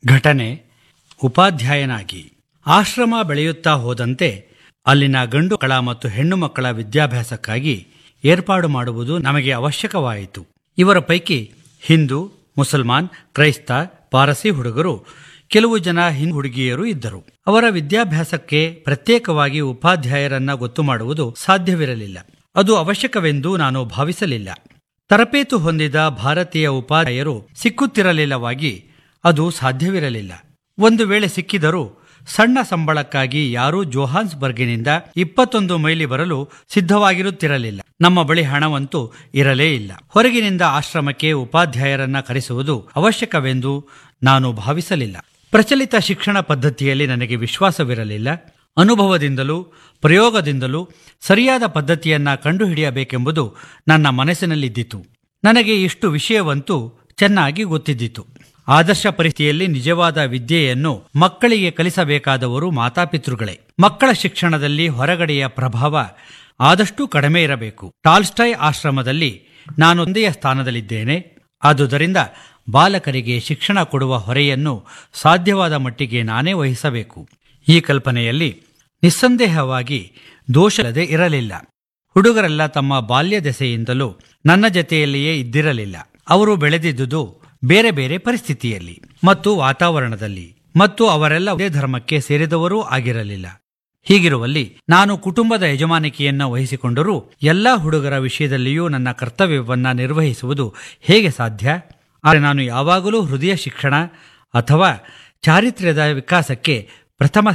ಘಟನೆ ಉಪಾಧ್ಯಾಯನಾಗಿ ಆಶ್ರಮ ಬೆಳೆಯುತ್ತಾ ಹೋದಂತೆ ಅಲ್ಲಿನ ಗಂಡು ಮಕ್ಕಳ ಮತ್ತು ಹೆಣ್ಣು ಮಕ್ಕಳ ವಿದ್ಯಾಭ್ಯಾಸಕ್ಕಾಗಿ ಏರ್ಪಾಡು ಮಾಡುವುದು ನಮಗೆ ಅವಶ್ಯಕವಾಯಿತು ಇವರ ಪೈಕಿ ಹಿಂದೂ ಮುಸಲ್ಮಾನ್ ಕ್ರೈಸ್ತ ಪಾರಸಿ ಹುಡುಗರು ಕೆಲವು ಜನ ಹಿಂದೂ ಹುಡುಗಿಯರು ಇದ್ದರು ಅವರ ವಿದ್ಯಾಭ್ಯಾಸಕ್ಕೆ ಪ್ರತ್ಯೇಕವಾಗಿ ಉಪಾಧ್ಯಾಯರನ್ನ ಗೊತ್ತು ಮಾಡುವುದು ಸಾಧ್ಯವಿರಲಿಲ್ಲ ಅದು ಅವಶ್ಯಕವೆಂದು ನಾನು ಭಾವಿಸಲಿಲ್ಲ ತರಬೇತು ಹೊಂದಿದ ಭಾರತೀಯ ಉಪಾಧ್ಯಾಯರು ಸಿಕ್ಕುತ್ತಿರಲಿಲ್ಲವಾಗಿ ಅದು ಸಾಧ್ಯವಿರಲಿಲ್ಲ ಒಂದು ವೇಳೆ ಸಿಕ್ಕಿದರೂ ಸಣ್ಣ ಸಂಬಳಕ್ಕಾಗಿ ಯಾರೂ ಜೋಹಾನ್ಸ್ಬರ್ಗಿನಿಂದ ಇಪ್ಪತ್ತೊಂದು ಮೈಲಿ ಬರಲು ಸಿದ್ಧವಾಗಿರುತ್ತಿರಲಿಲ್ಲ ನಮ್ಮ ಬಳಿ ಹಣವಂತೂ ಇರಲೇ ಇಲ್ಲ ಹೊರಗಿನಿಂದ ಆಶ್ರಮಕ್ಕೆ ಉಪಾಧ್ಯಾಯರನ್ನ ಕರೆಸುವುದು ಅವಶ್ಯಕವೆಂದು ನಾನು ಭಾವಿಸಲಿಲ್ಲ ಪ್ರಚಲಿತ ಶಿಕ್ಷಣ ಪದ್ಧತಿಯಲ್ಲಿ ನನಗೆ ವಿಶ್ವಾಸವಿರಲಿಲ್ಲ ಅನುಭವದಿಂದಲೂ ಪ್ರಯೋಗದಿಂದಲೂ ಸರಿಯಾದ ಪದ್ಧತಿಯನ್ನ ಕಂಡುಹಿಡಿಯಬೇಕೆಂಬುದು ನನ್ನ ಮನಸ್ಸಿನಲ್ಲಿದ್ದಿತು ನನಗೆ ಇಷ್ಟು ವಿಷಯವಂತೂ ಚೆನ್ನಾಗಿ ಗೊತ್ತಿದ್ದಿತು ಆದರ್ಶ ಪರಿಸ್ಥಿತಿಯಲ್ಲಿ ನಿಜವಾದ ವಿದ್ಯೆಯನ್ನು ಮಕ್ಕಳಿಗೆ ಕಲಿಸಬೇಕಾದವರು ಮಾತಾಪಿತೃಗಳೇ ಮಕ್ಕಳ ಶಿಕ್ಷಣದಲ್ಲಿ ಹೊರಗಡೆಯ ಪ್ರಭಾವ ಆದಷ್ಟು ಕಡಿಮೆ ಇರಬೇಕು ಟಾಲ್ಸ್ಟಾಯ್ ಆಶ್ರಮದಲ್ಲಿ ನಾನು ಒಂದೆಯ ಸ್ಥಾನದಲ್ಲಿದ್ದೇನೆ ಆದುದರಿಂದ ಬಾಲಕರಿಗೆ ಶಿಕ್ಷಣ ಕೊಡುವ ಹೊರೆಯನ್ನು ಸಾಧ್ಯವಾದ ಮಟ್ಟಿಗೆ ನಾನೇ ವಹಿಸಬೇಕು ಈ ಕಲ್ಪನೆಯಲ್ಲಿ ನಿಸ್ಸಂದೇಹವಾಗಿ ದೋಷಲ್ಲದೆ ಇರಲಿಲ್ಲ ಹುಡುಗರೆಲ್ಲ ತಮ್ಮ ಬಾಲ್ಯ ದೆಸೆಯಿಂದಲೂ ನನ್ನ ಜತೆಯಲ್ಲಿಯೇ ಇದ್ದಿರಲಿಲ್ಲ ಅವರು ಬೆಳೆದಿದ್ದುದು ಬೇರೆ ಬೇರೆ ಪರಿಸ್ಥಿತಿಯಲ್ಲಿ ಮತ್ತು ವಾತಾವರಣದಲ್ಲಿ ಮತ್ತು ಅವರೆಲ್ಲ ಒಂದೇ ಧರ್ಮಕ್ಕೆ ಸೇರಿದವರೂ ಆಗಿರಲಿಲ್ಲ ಹೀಗಿರುವಲ್ಲಿ ನಾನು ಕುಟುಂಬದ ಯಜಮಾನಿಕೆಯನ್ನ ವಹಿಸಿಕೊಂಡರೂ ಎಲ್ಲಾ ಹುಡುಗರ ವಿಷಯದಲ್ಲಿಯೂ ನನ್ನ ಕರ್ತವ್ಯವನ್ನ ನಿರ್ವಹಿಸುವುದು ಹೇಗೆ ಸಾಧ್ಯ ಆದರೆ ನಾನು ಯಾವಾಗಲೂ ಹೃದಯ ಶಿಕ್ಷಣ ಅಥವಾ ಚಾರಿತ್ರ್ಯದ ವಿಕಾಸಕ್ಕೆ ಪ್ರಥಮ